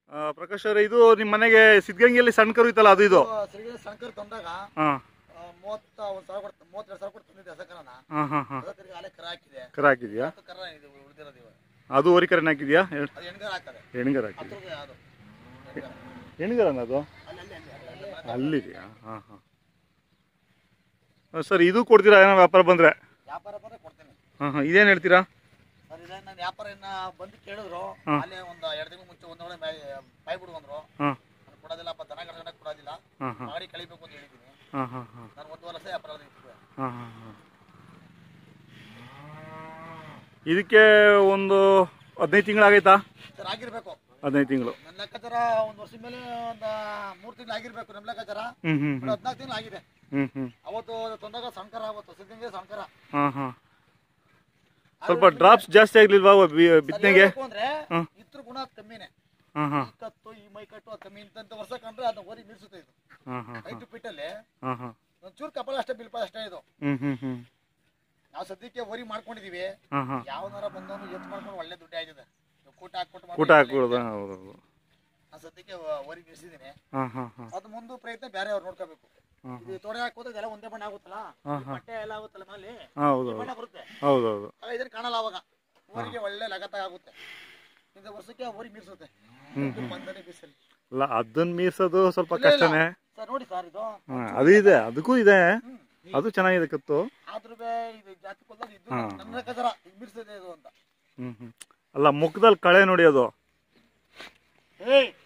ಆ, ಪ್ರಕಾಶ್ ಅವರೇ ಇದು ನಿಮ್ಮ ಮನೆಗೆ ಸಿದ್ಧಗಂಗೆಯಲ್ಲಿ ಸಣ್ಣ ಕರು ಇತ್ತಲ್ಲ ಅದು ಇದು ಸಿರಿಗಿರಿ ಶಂಕರ್ ತಂದಾಗ ಹಾಂ ಆ, ಮೂವತ್ತ ಒಂದು ಸಾವಿರ ಕೊಟ್ಟು ಮೂವತ್ತೆರಡು ಸಾವಿರ ಕೊಟ್ಟು ತಂದಿದ್ದೆ ಹಸಕರನ ಹಾಂ ಹಾಂ ಹಾಂ ಅದ ತಿರ್ಗಿ ಅಲೆ ಕರ ಹಾಕಿದೆ ಕರ ಹಾಕಿದ್ಯಾ ಹತ್ತು ಕರ ಇದೆ ಉಳಿದಿರೋದು ಇವಾಗ ಅದು ಓರಿಕರನ್ ಹಾಕಿದ್ಯಾ ಎಳ್- ಅದು ಎಣ್ಗಾರ ಹಾಕದೆ ಹೆಣ್ಗರ ಹಾಕಿದ್ಯಾ ಹತ್ರದ್ದು ಯಾವುದು ಎಣ್ಗಾರ. ಹೆಣ್ಗರನ ಅದು ಅಲ್ಲಿ ಅಲ್ಲಿ ಅಲ್ಲಿ ಅಲ್ಲಿ ಮನೆ ಅಲ್ಲಿದೆಯಾ ಹಾಂ ಹಾಂ ಸರ್ ಇದು ಕೊಡ್ತೀರಾ ಏನೋ ವ್ಯಾಪಾರ ಬಂದರೆ ವ್ಯಾಪಾರ ಬಂದ್ರೆ ಕೊಡ್ತೀನಿ ಹಾಂ ಹಾಂ ಇದೇನು ಹೇಳ್ತೀರಾ ಸರ್ ಇದೆ ನನ್ನ ವ್ಯಾಪಾರ ಇನ್ನ ಬಂದು ಕೇಳಿದ್ರು ಹಾ. ಅಲ್ಲೇ ಒಂದು ಎರಡು ತಿಂಗಳು ಮುಂಚೆ ಒಂದೊಳ್ಳೆ ಬಾಯ್ ಬಿಡು ಅಂದ್ರು ಹಾಂ ನಾನು ಕೊಡೋದಿಲ್ಲಪ್ಪ ದನ ಕಡ್ಸೋಣ ಕೊಡೋದಿಲ್ಲ ಹಾಂ ಹಾಂ ಮಾಡಿ ಕಳಿಬೇಕು ಅಂತ ಹೇಳಿದ್ದೀನಿ ಹಾಂ ಹಾಂ ಹಾಂ ನಾನು ಒಂದು ವರ್ಷ ವ್ಯಾಪಾರ ಇತ್ತು ಹಾಂ ಹಾಂ ಹಾಂ ಇದಕ್ಕೆ ಒಂದು ಹದಿನೈದು ತಿಂಗಳಾಗೈತಾ ಸರ್ ಆಗಿರ್ಬೇಕು ಹದಿನೈದು ತಿಂಗಳು ನನ್ನ ಲೆಕ್ಕಾಚಾರ ಒಂದು ವರ್ಷದ ಮೇಲೆ ಒಂದು ಮೂರು ತಿಂಗಳು ಆಗಿರ್ಬೇಕು ನಮ್ಮ ಲೆಕ್ಕಾಚಾರ ಹ್ಞೂ ಹ್ಞೂ ಹ್ಞೂ ಹದಿನಾಲ್ಕು ತಿಂಗಳು ಆಗಿದೆ ಹ್ಞೂ ಹ್ಞೂ ಅವತ್ತು ತಂದಾಗ ಸಣ್ಕರ ಅವತ್ತು ಸಿದ್ಧಂಗೆ ಸಣ್ಕರ ಹಾಂ ಹಾಂ ಸ್ವಲ್ಪ ಡ್ರಾಪ್ಸ್ ಜಾಸ್ತಿ ಆಗ್ಲಿಲ್ವಾ ಬಿತ್ತನೆಗೆ ಅಂದ್ರೆ ಹ್ಮ್. ಇದ್ರ ಗುಣ ಅದ್ ಕಮ್ಮಿನೇ ಹಾಂ ಹಾಂ ಈ ಕತ್ತು ಈ ಮೈ ಕಟ್ಟು ಅದು ಕಮ್ಮಿ ಇಂತ ವರ್ಷ ಕಂಡ್ರೆ ಅದನ್ನ ಓರಿ ನಿಲ್ಸುತ್ತೆ ಇದು ಹಾಂ ಹಾಂ ಹೈಟ್ ಪಿಟ್ಟಲ್ಲಿ ಹಾಂ ಹಾಂ ಒಂಚೂರು ಕಪಾಲ ಅಷ್ಟೇ ಬಿಲ್ಪ ಅಷ್ಟೇ ಇದು ಹ್ಞೂ ಹ್ಞೂ ಹ್ಞೂ ನಾವು ಸದ್ಯಕ್ಕೆ ಓರಿ ಮಾಡ್ಕೊಂಡಿದೀವಿ ಹಾಂ ಹಾಂ ಯಾವನಾರ ಬಂದವನು ಎತ್ತು ಮಾಡ್ಕೊಂಡು ಒಳ್ಳೆ ದುಡ್ಡು ಆಗಿದೆ ಇವಾಗ ಕೂಟ ಹಾಕ್ಬಿಟ್ಟು ಊಟ ಹಾಕ್ಬಿಡೋದು ಹೌದು ಹೌದು ನಾನು ಸದ್ಯಕ್ಕೆ ಓರಿ ನಿಲ್ಸಿದ್ದೀನಿ ಹಾಂ ಹಾಂ ಹಾಂ ಅದು ಮುಂದೆ ಪ್ರಯತ್ನ ಬೇರೆ ಅವ್ರು ನೋಡ್ಕೋಬೇಕು ಹಾಂ ಇದು ತೊಡೆ ಹಾಕೋದು ಇದೆಲ್ಲ ಒಂದೇ ಬಣ್ಣ ಆಗುತ್ತಲ್ಲ ಹಾಂ ಈ ಹಾಂ ಬಟ್ಟೆ ಎಲ್ಲ ಆಗುತ್ತಲ್ಲ ಮೇಲೆ ಹಾಂ ಹೌದು ಹೌದು ಬಣ್ಣ ಬರುತ್ತೆ ಹೌದು ಹೌದು ಆಗ ಇದನ್ನ ಕಾಣಲ್ಲ ಅವಾಗ ಊರಿಗೆ ಒಳ್ಳೆ ಲಗತ್ತ ಆಗುತ್ತೆ ಇಂಥ ವರ್ಷಕ್ಕೆ ಊರಿ ಮೀರ್ಸುತ್ತೆ ಇದು ಬಂದನೆ ಬೀಸಲ್ಲಿ ಅಲ್ಲ ಅದನ್ನ ಮೀರ್ಸೋದು ಸ್ವಲ್ಪ ಕಷ್ಟನೇ ಸರ್ ನೋಡಿ ಸರ್ ಇದು ಹಾಂ ಅದು ಇದೆ ಅದಕ್ಕೂ ಇದೆ ಹ್ಮ್. ಅದು ಚೆನ್ನಾಗಿದೆ ಕತ್ತು ಆದ್ರೂ ಇದು ಜಾತಿ ಕೊಲ್ಲದು ಇದು ಹಾ. ನನ್ನ ಲೆಕ್ಕಾಚಾರ ಇದು ಮೀರ್ಸದೆ ಇದು ಅಂತ ಹ್ಞೂ ಹ್ಞೂ ಅಲ್ಲ ಮುಖದಲ್ಲಿ ಕಳೆ ನೋಡಿ ಅದು ಏಯ್